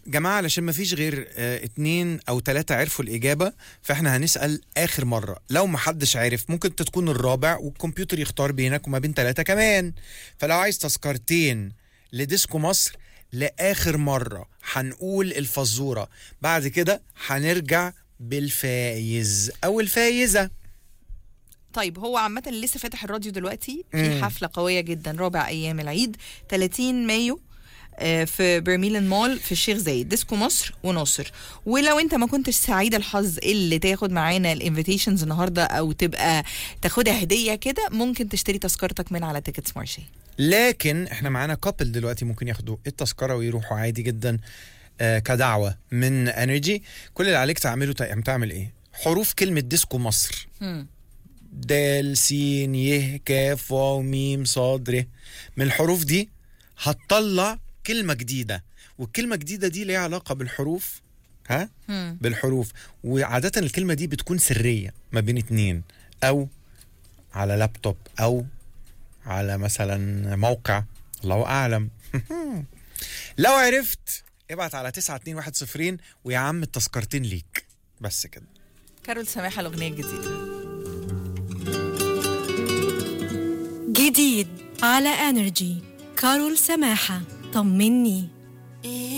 جماعة علشان ما فيش غير آه اتنين أو تلاتة عرفوا الإجابة فإحنا هنسأل آخر مرة لو ما حدش عارف ممكن أنت تكون الرابع والكمبيوتر يختار بينك وما بين تلاتة كمان فلو عايز تذكرتين لديسكو مصر لآخر مرة هنقول الفزورة بعد كده هنرجع بالفايز أو الفايزة طيب هو عامة لسه فاتح الراديو دلوقتي في مم. حفلة قوية جدا رابع أيام العيد 30 مايو آه، في برميلان مول في الشيخ زايد ديسكو مصر وناصر ولو انت ما كنتش سعيد الحظ اللي تاخد معانا الانفيتيشنز النهارده او تبقى تاخدها هديه كده ممكن تشتري تذكرتك من على تيكتس مارشي لكن احنا معانا كابل دلوقتي ممكن ياخدوا التذكره ويروحوا عادي جدا آه كدعوه من انرجي كل اللي عليك تعمله تع- تعمل ايه حروف كلمه ديسكو مصر هم. دال سين يه كاف واو ميم صاد ر من الحروف دي هتطلع كلمه جديده والكلمه الجديده دي ليها علاقه بالحروف ها هم. بالحروف وعاده الكلمه دي بتكون سريه ما بين اتنين او على لابتوب او على مثلا موقع الله اعلم لو عرفت ابعت على 92110 ويا عم التذكرتين ليك بس كده كارول سماحه الاغنيه الجديده جديد على انرجي كارول سماحة طمني